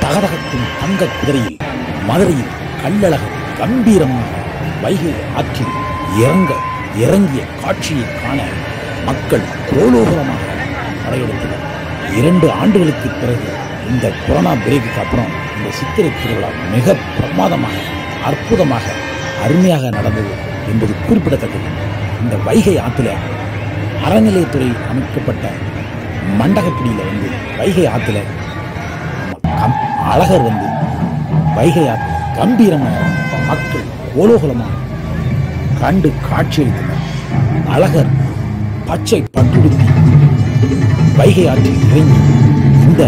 தகதகத்தின் தங்க குதிரையில் மதுரையில் கள்ளழகர் கம்பீரமாக வைகை ஆற்றில் இறங்க இறங்கிய காட்சியை காண மக்கள் கோலோகலமாக படையெடுத்தனர் இரண்டு ஆண்டுகளுக்கு பிறகு இந்த கொரோனா பிரேக்குக்கு அப்புறம் இந்த சித்திரை திருவிழா மிக பிரமாதமாக அற்புதமாக அருமையாக நடந்தது என்பது குறிப்பிடத்தக்கது இந்த வைகை ஆற்றில் அறநிலையத்துறை அமைக்கப்பட்ட மண்டகப்பிடியில் வந்து வைகை ஆற்றுல கம் அழகர் வந்து வைகை ஆற்று கம்பீரமாக மக்கள் கோலோகலமாக கண்டு காட்சியளித்தனர் அழகர் பச்சை பட்டுடுத்தி வைகை ஆற்றில் இறங்கி இந்த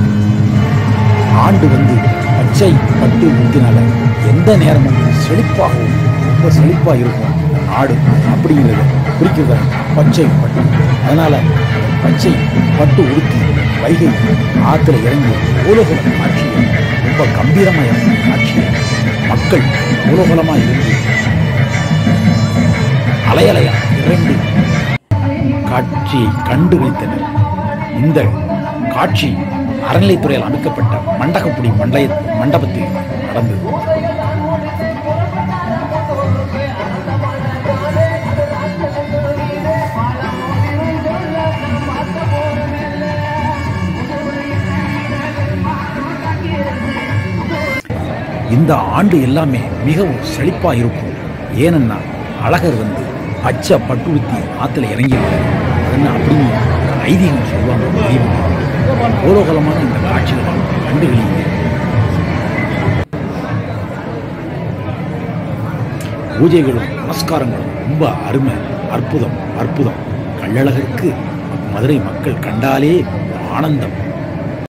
ஆண்டு வந்து பச்சை பட்டு உடுத்தினால எந்த நேரமும் செழிப்பாகவும் ரொம்ப செழிப்பாக இருக்கும் இந்த நாடு அப்படிங்கிறத குறிக்கிறது பச்சை பட்டு அதனால பச்சை பட்டு உடுத்தி வைகை ஆற்றுல இறங்கி உலகம் காட்சியை ரொம்ப கம்பீரமாக இருந்த காட்சியை மக்கள் உலகலமாக இருந்து அலையலையா இரண்டு காட்சியை கண்டு வைத்தனர் இந்த காட்சி அறநிலைத்துறையால் அமைக்கப்பட்ட மண்டகப்புடி மண்டய மண்டபத்தில் நடந்தது இந்த ஆண்டு எல்லாமே மிகவும் செழிப்பா இருக்கும் ஏனென்னா அழகர் வந்து பச்சை பட்டுடுத்தி ஆத்துல இறங்கியிருக்காரு அதனால் அப்படின்னு ஒரு ஐதீகம் சொல்லுவாங்க தெய்வம் கோலோகலமான இந்த காட்சிகளை கண்டுகளிங்க பூஜைகளும் நமஸ்காரங்களும் ரொம்ப அருமை அற்புதம் அற்புதம் கள்ளழகருக்கு மதுரை மக்கள் கண்டாலே ஆனந்தம்